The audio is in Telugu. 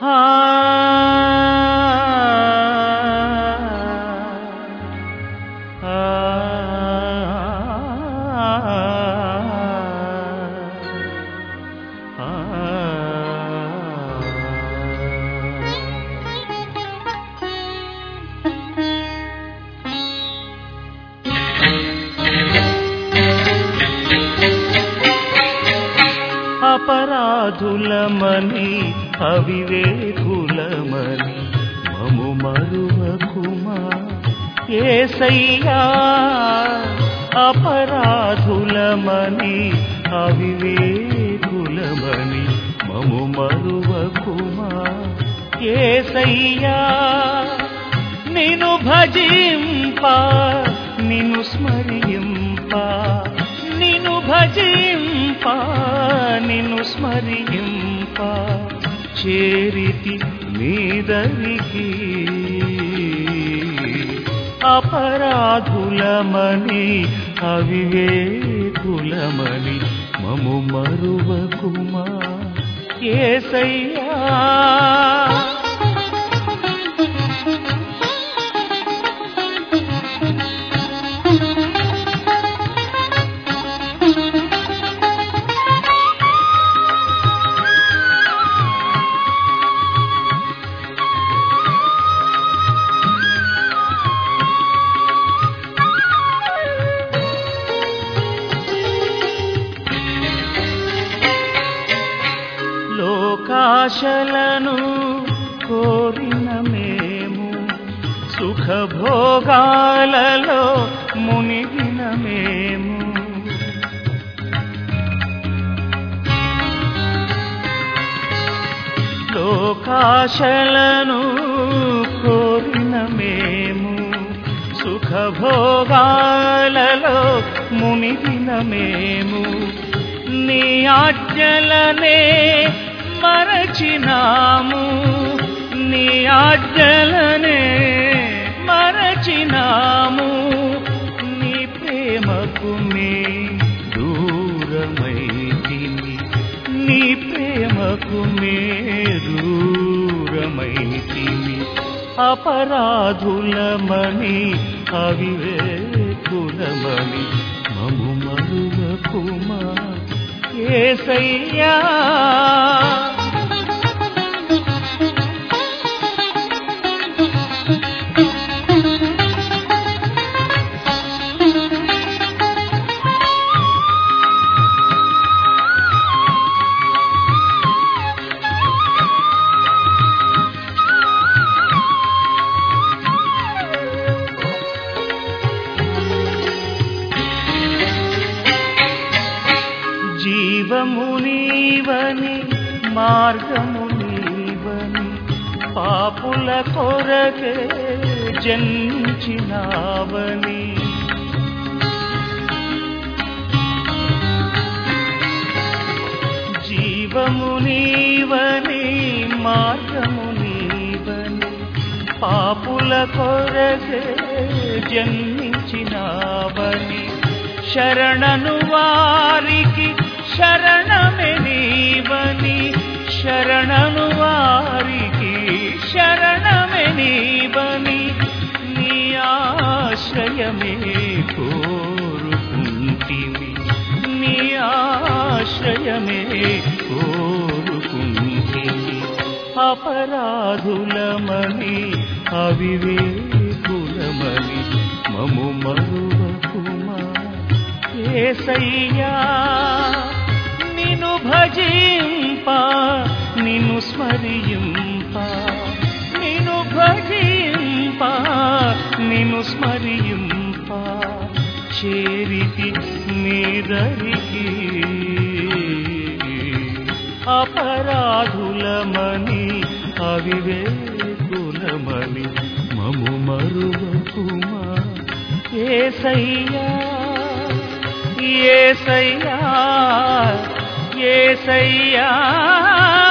అపరాధులమని అవివేకులమని మము మరువకుమా ఏసయ్యా అపరాధులమని అవివేకులమని మము మరువకుమా ఏసయ్యా నిను భజింప నిను స్మరింప నిను భజింప నిను స్మరింప చేరితి మీదరికి అపరాధులమని అవివేకులమని మము మరువకుమా ఏసయ్యా లోకాశలను కోరిన మేము సుఖభోగాలలో మునిగిన మేము లోకాశలను కోరిన మేము సుఖభోగాలలో మునిగిన మేము నీ ఆజ్ఞలనే మరచినాము నీ ఆజ్ఞలనే మరచినాము నీ ప్రేమకు మే దూరమైతిని నీ ప్రేమకు మే దూరమైతిని అపరాధులమని అవివేకులమని మము మరువకుమా ఏసయ్యా జీవము నీవని మార్గము నీవని పాపుల కొరకే జన్మించినావని జీవము నీవని మార్గము నీవని పాపుల కొరకే జన్మించినావని శరణను వారికి శరణమే నీవని శరణను వారికి శరణమే నీవని నీ ఆశ్రయమే కోరుకుంటిమి నీ ఆశ్రయమే కోరుకుంటిమి అపరాధులమని అవివేకులమని మము మరువకుమా ఏసయ్యా నిను భజింప నిను స్మరింప నిను భజింప నిను స్మరింప చేరితి మీదరికి అపరాధులమని అవివేకులమని మము మరువకుమా ఏసయ్యా ఏసయ్యా ఏసయ్యా